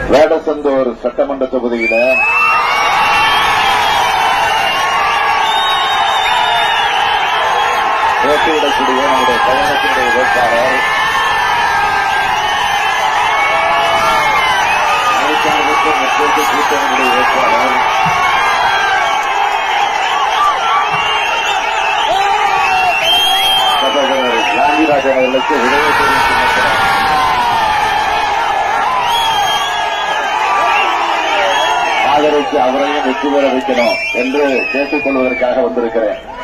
வேடசந்தூர் சட்டமன்ற தொகுதியில போட்டியிடக்கூடிய நம்முடைய பயணத்தினுடைய வேட்பாளர் அனைத்து முற்போக்கு கூட்டணியுடைய வேட்பாளர் சகோதரர் காந்திராஜன் அவர்களுக்கு உதவி தெரிவிக்கின்றனர் ஆதரித்து அவரையும் வெற்றி பெற வைக்கணும் என்று கேட்டுக் கொள்வதற்காக வந்திருக்கிறேன்